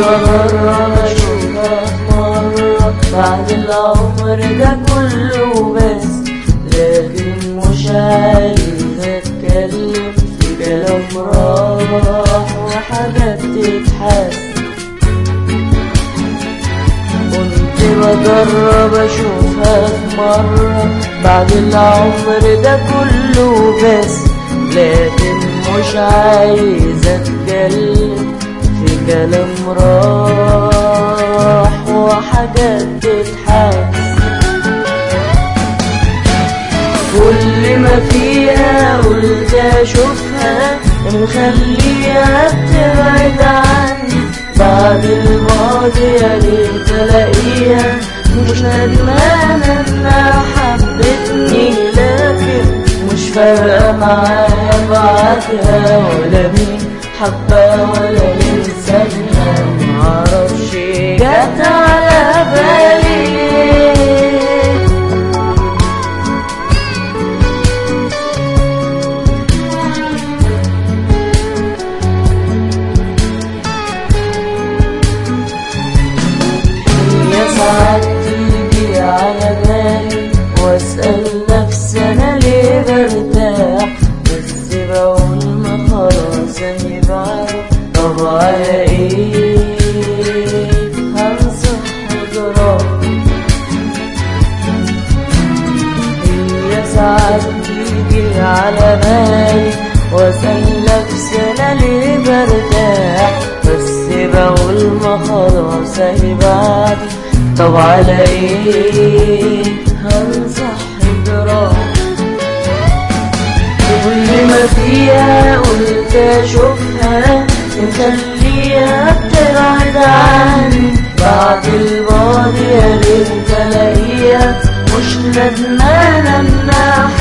بجرب اشوفها مرة بعد العمر ده كله بس لكن مش عايز اتكلم في كلام راح وحاجات تتحس كنت بجرب اشوفها في مرة بعد العمر ده كله بس لكن مش عايز اتكلم في كلام راح وحاجات تتحس كل ما فيها قلت اشوفها مخليها تبعد عني بعد الماضي يا ريت الاقيها مش ندمانة انها حبتني لكن مش فارقة معايا بعدها ولا مين حبة ولا مين سابها معرفش جت على بالي يا ساعات تيجي على بالي واسأل نفسي أنا ليه برتاح بس بقول ما خلاص أنا بعرف طب على إيه هنصح جراح هي ساعات تيجي على بالي واسأل نفسي أنا ليه برتاح بس بقول ما خلاص أهي بعدي طب على إيه هنصح جراح كل ما فيها قلت اشوفها مخليها بتبعد عني بعد الماضي يا ريت الاقيها مش ندمانة انها